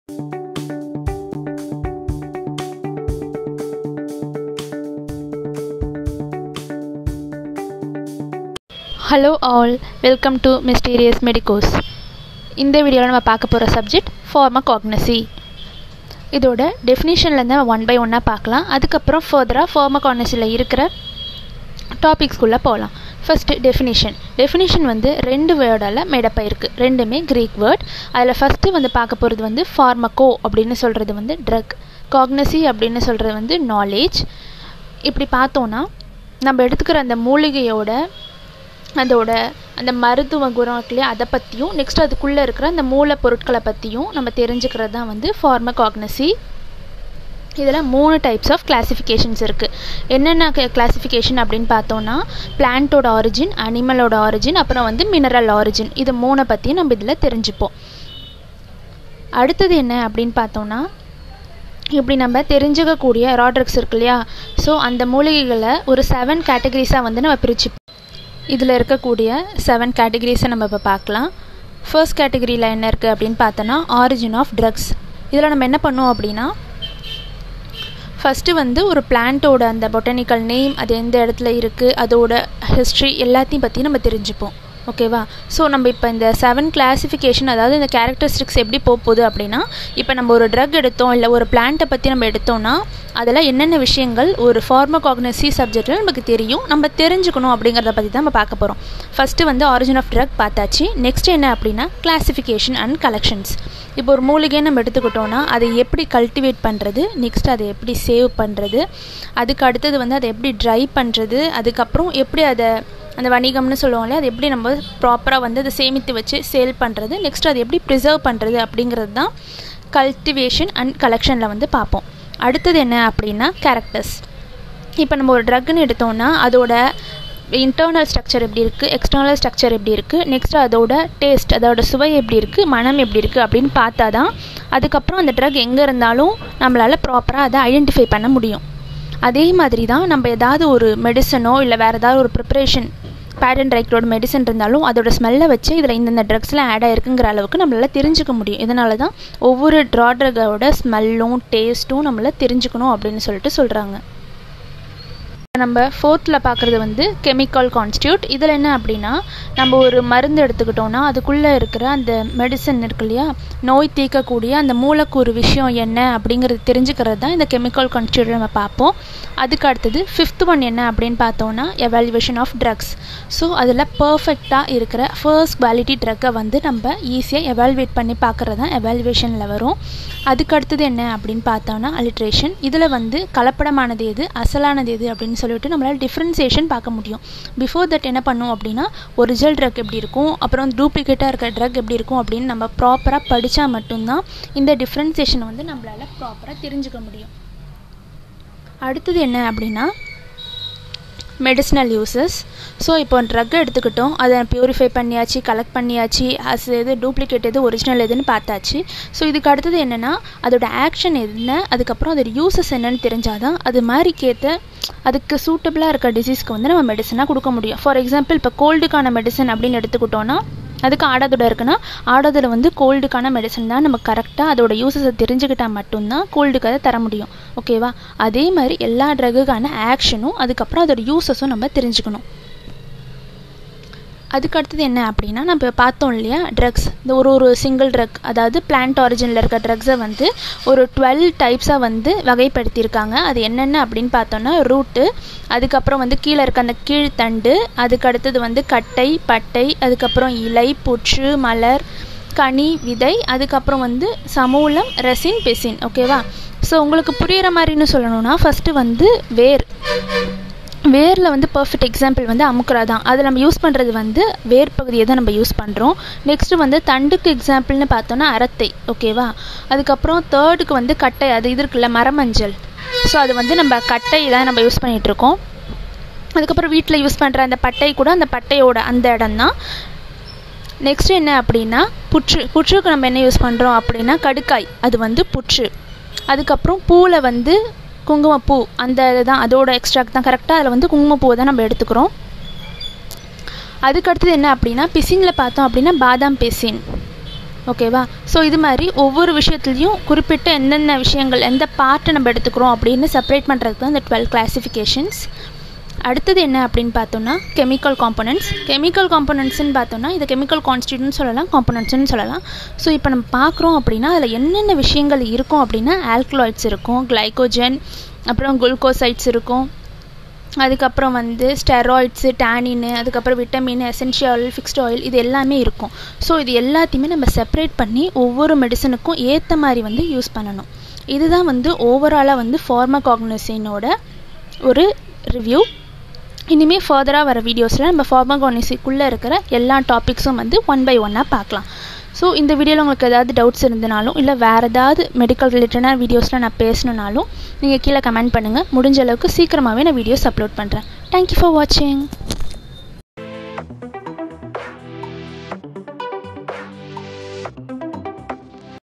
hello all welcome to mysterious medicos இந்த வீடியோவில் நம்ம பார்க்க போகிற சப்ஜெக்ட் ஃபார்மகாக்னசி இதோட டெஃபினிஷன்லேருந்து நம்ம ஒன் பை ஒன்னாக பார்க்கலாம் அதுக்கப்புறம் ஃபர்தராக ஃபார்மகாக்னசியில் இருக்கிற டாபிக்ஸ்குள்ளே போகலாம் ஃபஸ்ட்டு டெஃபினிஷன் டெஃபினிஷன் வந்து ரெண்டு வேர்டால் மேடப் ஆயிருக்கு ரெண்டுமே க்ரீக் வேர்ட் அதில் ஃபஸ்ட்டு வந்து பார்க்க போகிறது வந்து ஃபார்மகோ அப்படின்னு சொல்கிறது வந்து ட்ரக் காக்னசி அப்படின்னு சொல்கிறது வந்து நாலேஜ் இப்படி பார்த்தோன்னா நம்ம எடுத்துக்கிற அந்த மூலிகையோட அதோட அந்த மருத்துவ குணம் இருக்கு இல்லையா அதை பற்றியும் நெக்ஸ்ட் அதுக்குள்ளே இருக்கிற அந்த மூலப்பொருட்களை பற்றியும் நம்ம தெரிஞ்சுக்கிறது தான் வந்து ஃபார்மகாக்னசி இதில் மூணு டைப்ஸ் ஆஃப் கிளாசிஃபிகேஷன்ஸ் இருக்குது என்னென்ன கிளாசிஃபிகேஷன் அப்படின்னு பார்த்தோன்னா பிளான்ட்டோட ஆரிஜின் அனிமலோட ஆரிஜின் அப்புறம் வந்து மினரல் ஆரிஜின் இது மூணை பற்றியும் நம்ம இதில் தெரிஞ்சுப்போம் அடுத்தது என்ன அப்படின்னு பார்த்தோன்னா இப்படி நம்ம தெரிஞ்சுக்கக்கூடிய ராட்ரக்ஸ் இருக்கு இல்லையா ஸோ அந்த மூலிகைகளை ஒரு செவன் கேட்டகரிஸாக வந்து நம்ம பிரிச்சு இதில் இருக்கக்கூடிய செவன் கேட்டகரிஸை நம்ம இப்போ பார்க்கலாம் ஃபர்ஸ்ட் கேட்டகரியில் என்ன இருக்குது அப்படின்னு பார்த்தோன்னா ஆரிஜின் ஆஃப் ட்ரக்ஸ் இதில் நம்ம என்ன பண்ணுவோம் அப்படின்னா ஃபஸ்ட்டு வந்து ஒரு பிளான்ட்டோட அந்த பொட்டானிக்கல் நேம் அது எந்த இடத்துல இருக்குது அதோட ஹிஸ்ட்ரி எல்லாத்தையும் பற்றி நம்ம தெரிஞ்சுப்போம் ஓகேவா ஸோ நம்ம இப்போ இந்த செவன் கிளாசிஃபிகேஷன் அதாவது இந்த கேரக்டரிஸ்டிக்ஸ் எப்படி போக போகுது அப்படின்னா இப்போ நம்ம ஒரு ட்ரக் எடுத்தோம் இல்லை ஒரு பிளான்ட்டை பற்றி நம்ம எடுத்தோம்னா அதில் என்னென்ன விஷயங்கள் ஒரு ஃபார்மகாக்னசி சப்ஜெக்டில் நமக்கு தெரியும் நம்ம தெரிஞ்சுக்கணும் அப்படிங்கிறத பற்றி தான் நம்ம பார்க்க போகிறோம் ஃபஸ்ட்டு வந்து ஆரிஜின் ஆஃப் ட்ரக் பார்த்தாச்சு நெக்ஸ்ட் என்ன அப்படின்னா கிளாசிஃபிகேஷன் அண்ட் கலெக்ஷன்ஸ் இப்போ ஒரு மூலிகை நம்ம எடுத்துக்கிட்டோன்னா அதை எப்படி கல்டிவேட் பண்ணுறது நெக்ஸ்ட் அதை எப்படி சேவ் பண்ணுறது அதுக்கு அடுத்தது வந்து அதை எப்படி ட்ரை பண்ணுறது அதுக்கப்புறம் எப்படி அதை அந்த வணிகம்னு சொல்லுவோம்ல அது எப்படி நம்ம ப்ராப்பராக வந்து அதை சேமித்து வச்சு சேல் பண்ணுறது நெக்ஸ்ட் அதை எப்படி ப்ரிசர்வ் பண்ணுறது அப்படிங்கிறது தான் கல்டிவேஷன் அண்ட் கலெக்ஷனில் வந்து பார்ப்போம் அடுத்தது என்ன அப்படின்னா கேரக்டர்ஸ் இப்போ நம்ம ஒரு ட்ரக்னு எடுத்தோம்னா அதோட இன்டர்னல் ஸ்ட்ரக்சர் எப்படி இருக்குது எக்ஸ்டர்னல் ஸ்ட்ரக்சர் எப்படி இருக்குது நெக்ஸ்ட் அதோட டேஸ்ட் அதோட சுவை எப்படி இருக்குது மனம் எப்படி இருக்குது அப்படின்னு பார்த்தா தான் அதுக்கப்புறம் அந்த ட்ரக் எங்கே இருந்தாலும் நம்மளால் ப்ராப்பராக அதை ஐடென்டிஃபை பண்ண முடியும் அதே மாதிரி தான் நம்ம ஏதாவது ஒரு மெடிசனோ இல்லை வேறு ஏதாவது ஒரு ப்ரிப்பரேஷன் பேட்டன் ரைட்டோட மெடிசன் இருந்தாலும் அதோட ஸ்மெல்லை வச்சு இதில் இந்தந்த ட்ரக்ஸ்லாம் ஆட் ஆயிருக்குங்கிற அளவுக்கு நம்மளால் தெரிஞ்சுக்க முடியும் இதனால தான் ஒவ்வொரு ட்ரா ட்ரகோட ஸ்மெல்லும் டேஸ்ட்டும் நம்மள தெரிஞ்சுக்கணும் அப்படின்னு சொல்லிட்டு சொல்கிறாங்க நம்ம ஃபோர்த்தில் பார்க்குறது வந்து கெமிக்கல் கான்ஸ்டியூட் இதில் என்ன அப்படின்னா நம்ம ஒரு மருந்து எடுத்துக்கிட்டோன்னா அதுக்குள்ளே இருக்கிற அந்த மெடிசன் இருக்கு இல்லையா நோய் தீர்க்கக்கூடிய அந்த மூலக்கூறு விஷயம் என்ன அப்படிங்கிறது தெரிஞ்சுக்கிறது தான் இந்த கெமிக்கல் கான்ஸ்டியூட் நம்ம பார்ப்போம் அதுக்கு அடுத்தது ஃபிஃப்த் ஒன் என்ன அப்படின்னு பார்த்தோன்னா எவாலுவேஷன் ஆஃப் ட்ரக்ஸ் ஸோ அதில் பர்ஃபெக்டாக இருக்கிற ஃபர்ஸ்ட் குவாலிட்டி ட்ரக்கை வந்து நம்ம ஈஸியாக எவாலுவேட் பண்ணி பார்க்குறது தான் எவாலுவேஷனில் வரும் அதுக்கு அடுத்தது என்ன அப்படின்னு பார்த்தோன்னா அலிட்ரேஷன் இதில் வந்து கலப்படமானது எது அசலானது எது அப்படின்னு சொல்லிட்டு நம்மளால் டிஃப்ரென்சியேஷன் பார்க்க முடியும் பிஃபோர் தட் என்ன பண்ணும் அப்படின்னா ஒரிஜினல் ட்ரக் எப்படி இருக்கும் அப்புறம் டூப்ளிகேட்டாக இருக்கிற ட்ரக் எப்படி இருக்கும் அப்படின்னு நம்ம ப்ராப்பராக படித்தா மட்டும்தான் இந்த டிஃப்ரென்சியேஷனை வந்து நம்மளால் ப்ராப்பராக தெரிஞ்சுக்க முடியும் அடுத்தது என்ன அப்படின்னா மெடிசினல் யூசஸ் ஸோ இப்போ ட்ரக் எடுத்துக்கிட்டோம் அதை பியூரிஃபை பண்ணியாச்சு கலெக்ட் பண்ணியாச்சு அது எது டூப்ளிகேட் எது ஒரிஜினல் எதுன்னு பார்த்தாச்சு ஸோ இதுக்கு அடுத்தது என்னென்னா அதோட ஆக்ஷன் என்ன அதுக்கப்புறம் அதோட யூசஸ் என்னன்னு தெரிஞ்சால் தான் அது மாதிரிக்கேற்ற அதுக்கு சூட்டபிளாக இருக்க டிசீஸ்க்கு வந்து நம்ம மெடிசனாக கொடுக்க முடியும் ஃபார் எக்ஸாம்பிள் இப்போ கோல்டுக்கான மெடிசன் அப்படின்னு எடுத்துக்கிட்டோன்னா அதுக்கு ஆடாதோட இருக்குன்னா ஆடாதோட வந்து கோல்டுக்கான மெடிசன் தான் நம்ம கரெக்டாக அதோட யூசஸை தெரிஞ்சுக்கிட்டால் மட்டும்தான் கோல்டுக்கு அதை தர முடியும் ஓகேவா அதே மாதிரி எல்லா ட்ரக்குக்கான ஆக்ஷனும் அதுக்கப்புறம் அதோட யூசஸும் நம்ம தெரிஞ்சுக்கணும் அதுக்கு அடுத்தது என்ன அப்படின்னா நம்ம பார்த்தோம் இல்லையா ட்ரக்ஸ் இந்த ஒரு ஒரு சிங்கிள் ட்ரக் அதாவது பிளான்ட் ஆரிஜினில் இருக்க ட்ரக்ஸை வந்து ஒரு டுவெல் டைப்ஸாக வந்து வகைப்படுத்தியிருக்காங்க அது என்னென்ன அப்படின்னு பார்த்தோன்னா ரூட்டு அதுக்கப்புறம் வந்து கீழே இருக்க அந்த கீழ்த்தண்டு அதுக்கு அடுத்தது வந்து கட்டை பட்டை அதுக்கப்புறம் இலை புற்று மலர் கனி விதை அதுக்கப்புறம் வந்து சமூலம் ரெசின் பெசின் ஓகேவா ஸோ உங்களுக்கு புரிகிற மாதிரின்னு சொல்லணும்னா ஃபஸ்ட்டு வந்து வேர் வேரில் வந்து பர்ஃபெக்ட் எக்ஸாம்பிள் வந்து அமுக்குரா தான் அதில் நம்ம யூஸ் பண்ணுறது வந்து வேர் பகுதியை தான் நம்ம யூஸ் பண்ணுறோம் நெக்ஸ்ட்டு வந்து தண்டுக்கு எக்ஸாம்பிள்னு பார்த்தோன்னா அரத்தை ஓகேவா அதுக்கப்புறம் தேர்டுக்கு வந்து கட்டை அது இது இருக்குல்ல மரமஞ்சள் ஸோ அது வந்து நம்ம கட்டை தான் நம்ம யூஸ் பண்ணிகிட்ருக்கோம் அதுக்கப்புறம் வீட்டில் யூஸ் பண்ணுற அந்த பட்டை கூட அந்த பட்டையோட அந்த இடம் தான் நெக்ஸ்ட் என்ன அப்படின்னா புற்று புற்றுக்கு நம்ம என்ன யூஸ் பண்ணுறோம் அப்படின்னா கடுக்காய் அது வந்து புற்று அதுக்கப்புறம் பூவில் வந்து குங்குமப்பூ அந்த இதுதான் அதோட எக்ஸ்ட்ராக்ட் தான் கரெக்டாக அதில் வந்து குங்குமப்பூவை தான் நம்ம எடுத்துக்கிறோம் அதுக்கு அடுத்தது என்ன அப்படின்னா பிசினில் பார்த்தோம் அப்படின்னா பாதாம் பிசின் ஓகேவா ஸோ இது மாதிரி ஒவ்வொரு விஷயத்துலையும் குறிப்பிட்ட என்னென்ன விஷயங்கள் எந்த பார்ட்டை நம்ம எடுத்துக்கிறோம் அப்படின்னு செப்பரேட் பண்ணுறதுக்கு தான் இந்த டுவெல் கிளாசிஃபிகேஷன்ஸ் அடுத்தது என்ன அப்படின்னு பார்த்தோம்னா கெமிக்கல் காம்பனன்ட்ஸ் கெமிக்கல் காம்பனன்ட்ஸ்னு பார்த்தோம்னா இது கெமிக்கல் கான்ஸ்டியூட்னு சொல்லலாம் காம்பனன்ட்ஸ்னு சொல்லலாம் ஸோ இப்போ நம்ம பார்க்குறோம் அப்படின்னா அதில் என்னென்ன விஷயங்கள் இருக்கும் அப்படின்னா ஆல்கலாய்ட்ஸ் இருக்கும் கிளைக்கோஜன் அப்புறம் குளுக்கோசைட்ஸ் இருக்கும் அதுக்கப்புறம் வந்து ஸ்டெராய்ட்ஸு டேனின்னு அதுக்கப்புறம் vitamin essential oil fixed oil இது எல்லாமே இருக்கும் ஸோ இது எல்லாத்தையுமே நம்ம செப்பரேட் பண்ணி ஒவ்வொரு மெடிசனுக்கும் ஏற்ற மாதிரி வந்து யூஸ் பண்ணணும் இதுதான் வந்து ஓவராலாக வந்து ஃபார்மகாக்னசினோட ஒரு ரிவ்யூ இனிமேல் ஃபர்தராக வர வீடியோஸில் நம்ம ஃபார்மகானிசிக்குள்ளே இருக்கிற எல்லா டாபிக்ஸும் வந்து ஒன் பை ஒன்னாக பார்க்கலாம் ஸோ இந்த வீடியோவில் உங்களுக்கு ஏதாவது டவுட்ஸ் இருந்தனாலும் இல்லை வேறு ஏதாவது மெடிக்கல் ரிலேட்டடான வீடியோஸில் நான் பேசணுனாலும் நீங்கள் கீழே கமெண்ட் பண்ணுங்கள் முடிஞ்ச அளவுக்கு சீக்கிரமாகவே நான் வீடியோஸ் அப்லோட் பண்ணுறேன் தேங்க்யூ ஃபார் வாட்சிங்